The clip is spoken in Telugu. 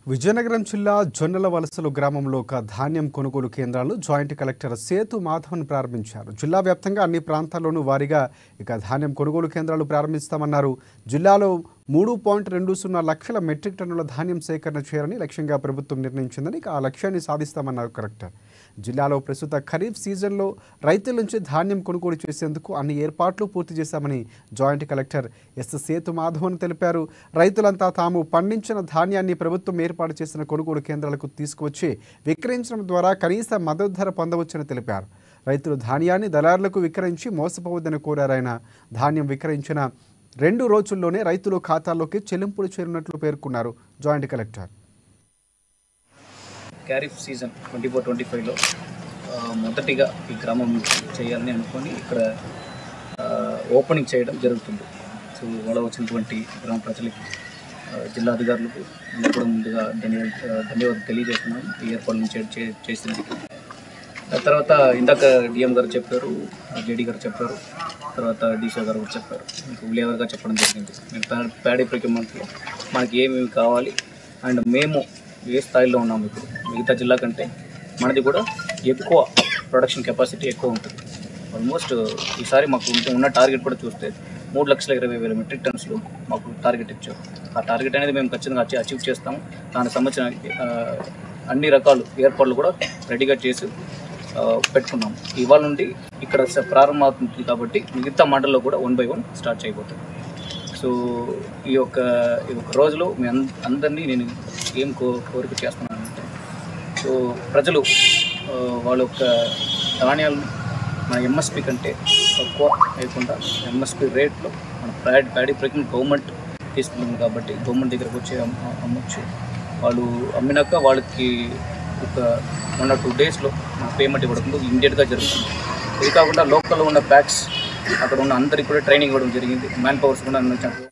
విజయనగరం జిల్లా జొన్నల వలసలు గ్రామంలో ఒక ధాన్యం కొనుగోలు కేంద్రాలను జాయింట్ కలెక్టర్ సేతు మాధవన్ ప్రారంభించారు జిల్లా వ్యాప్తంగా అన్ని ప్రాంతాల్లోనూ వారీగా ఇక ధాన్యం కొనుగోలు కేంద్రాలు ప్రారంభిస్తామన్నారు జిల్లాలో మూడు పాయింట్ రెండు సున్నా లక్షల మెట్రిక్ టన్నుల ధాన్యం సేకరణ చేయాలని లక్ష్యంగా ప్రభుత్వం నిర్ణయించిందని ఇక ఆ లక్ష్యాన్ని సాధిస్తామన్నారు కలెక్టర్ జిల్లాలో ప్రస్తుత ఖరీఫ్ సీజన్లో రైతుల నుంచి ధాన్యం కొనుగోలు చేసేందుకు అన్ని ఏర్పాట్లు పూర్తి చేశామని joint collector S Sethu Madhavan తెలిపారు రైతులంతా తాము పండించిన ధాన్యాన్ని ప్రభుత్వం ఏర్పాటు చేసిన కొనుగోలు కేంద్రాలకు తీసుకువచ్చి విక్రయించడం ద్వారా కనీస మద్దతు ధర పొందవచ్చని తెలిపారు రైతులు ధాన్యాన్ని దళారులకు విక్రయించి మోసపోవద్దని కోరారు ఆయన ధాన్యం విక్రయించిన రెండు రోజుల్లోనే రైతుల ఖాతాల్లోకి చెల్లింపులు చేరినట్లు పేర్కొన్నారు joint collector kharif season twenty four twenty ఫైవ్లో మొదటిగా ఈ గ్రామం చేయాలని అనుకొని ఇక్కడ ఆ, ఓపెనింగ్ చేయడం జరుగుతుంది సో ఇవాళ వచ్చినటువంటి గ్రామ ప్రజలకి ఆ, జిల్లా అధికారులకు అందరూ కూడా ముందుగా ధన్యవాద ధన్యవాదాలు తెలియజేస్తున్నాను ఈ ఏర్పాట్లు చే చే- చేసినందుకు ఆ తర్వాత ఇందాక డిఎం గారు చెప్పారు జేడీ గారు చెప్పారు తర్వాత డీసీ గారు కూడా చెప్పారు మీకు విలేవర్ గారు చెప్పడం జరిగింది మేము ప్యాడ్ ప్యాడీ ప్రొక్యూర్మెంట్లో మనకి ఏమేమి కావాలి అండ్ మేము ఏ స్థాయిలో ఉన్నాము ఇప్పుడు మిగతా జిల్లా కంటే మనది కూడా ఎక్కువ ప్రొడక్షన్ కెపాసిటీ ఎక్కువ ఉంటుంది ఆల్మోస్ట్ ఈసారి మాకు ఉంటే- ఉన్న టార్గెట్ కూడా చూస్తే మూడు లక్షల ఇరవై వేల మెట్రిక్ టన్స్లు మాకు టార్గెట్ ఇచ్చారు ఆ టార్గెట్ అనేది మేము ఖచ్చితంగా అచీ- అచీవ్ చేస్తాము దానికి సంబంధించిన ఆ, అన్ని రకాలు ఏర్పాట్లు కూడా రెడీగా చేసి ఆ, పెట్టుకున్నాం ఇవాళ నుండి ఇక్కడ స- ప్రారంభం అవుతుంది కాబట్టి మిగతా మండల్లో కూడా వన్ బై వన్ స్టార్ట్ చేయబోతుంది సో ఈ యొక్క ఈ యొక్క రోజులో మీ అన్ అందరినీ నేను ఏం కో కోరిక చేస్తున్నానంటే సో ప్రజలు ఆ, వాళ్ళ యొక్క ధాన్యాలను మన ఎంఎస్పి కంటే తక్కువ లేకుండా ఎంఎస్పి రేట్లో మన ప్యాడ్ ప్యాడీ ప్రక్రియ గవర్నమెంట్ తీసుకుంటుంది కాబట్టి గవర్నమెంట్ దగ్గరకు వచ్చి అమ్మ- అమ్మొచ్చు వాళ్ళు అమ్మినాక వాళ్ళకి ఒక వన్ ఆర్ టూ డేస్లో మన పేమెంట్ ఇవ్వడం ఇమీడియట్గా జరుగుతుంది ఇది కాకుండా లోకల్లో ఉన్న ప్యాక్స్ అక్కడ ఉన్న అందరికి కూడా ట్రైనింగ్ ఇవ్వడం జరిగింది మ్యాన్ పవర్స్ కూడా అందించారు